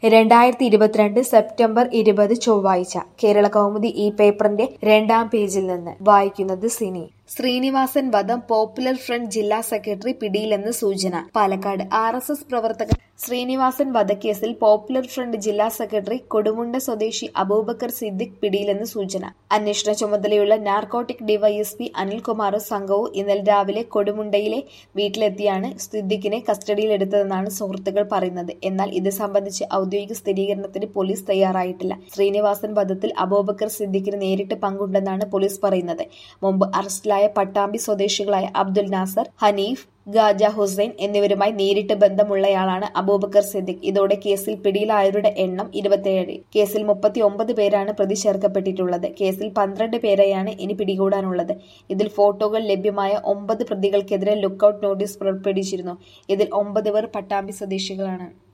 രണ്ടായിരത്തി ഇരുപത്തിരണ്ട് സെപ്റ്റംബർ ഇരുപത് ചൊവ്വാഴ്ച കേരള കൗമുദി ഈ പേപ്പറിന്റെ രണ്ടാം പേജിൽ നിന്ന് വായിക്കുന്നത് സിനി ശ്രീനിവാസൻ വധം പോപ്പുലർ ഫ്രണ്ട് ജില്ലാ സെക്രട്ടറി പിടിയിലെന്ന് സൂചന പാലക്കാട് ആർ എസ് എസ് പ്രവർത്തകൻ ശ്രീനിവാസൻ വധക്കേസിൽ പോപ്പുലർ ഫ്രണ്ട് ജില്ലാ സെക്രട്ടറി കൊടുമുണ്ട സ്വദേശി അബൂബക്കർ സിദ്ദിഖ് പിടിയിലെന്ന് സൂചന അന്വേഷണ ചുമതലയുള്ള നാർക്കോട്ടിക് ഡിവൈഎസ്പി അനിൽകുമാറും സംഘവും ഇന്നലെ രാവിലെ കൊടുമുണ്ടയിലെ വീട്ടിലെത്തിയാണ് സിദ്ദിഖിനെ കസ്റ്റഡിയിലെടുത്തതെന്നാണ് സുഹൃത്തുക്കൾ പറയുന്നത് എന്നാൽ ഇത് സംബന്ധിച്ച് ഔദ്യോഗിക സ്ഥിരീകരണത്തിന് പോലീസ് തയ്യാറായിട്ടില്ല ശ്രീനിവാസൻ വധത്തിൽ അബൂബക്കർ സിദ്ദിഖിന് നേരിട്ട് പങ്കുണ്ടെന്നാണ് പോലീസ് പറയുന്നത് മുമ്പ് അറസ്റ്റിലായ പട്ടാമ്പി സ്വദേശികളായ അബ്ദുൽ നാസർ ഹനീഫ് ഗാജ ഹുസൈൻ എന്നിവരുമായി നേരിട്ട് ബന്ധമുള്ളയാളാണ് അബൂബക്കർ സിദ്ദിഖ് ഇതോടെ കേസിൽ പിടിയിലായവരുടെ എണ്ണം ഇരുപത്തിയേഴ് കേസിൽ മുപ്പത്തി ഒമ്പത് പേരാണ് പ്രതി ചേർക്കപ്പെട്ടിട്ടുള്ളത് കേസിൽ പന്ത്രണ്ട് പേരെയാണ് ഇനി പിടികൂടാനുള്ളത് ഇതിൽ ഫോട്ടോകൾ ലഭ്യമായ ഒമ്പത് പ്രതികൾക്കെതിരെ ലുക്കൌട്ട് നോട്ടീസ് പുറപ്പെടുവിച്ചിരുന്നു ഇതിൽ ഒമ്പത് പേർ പട്ടാമ്പി സ്വദേശികളാണ്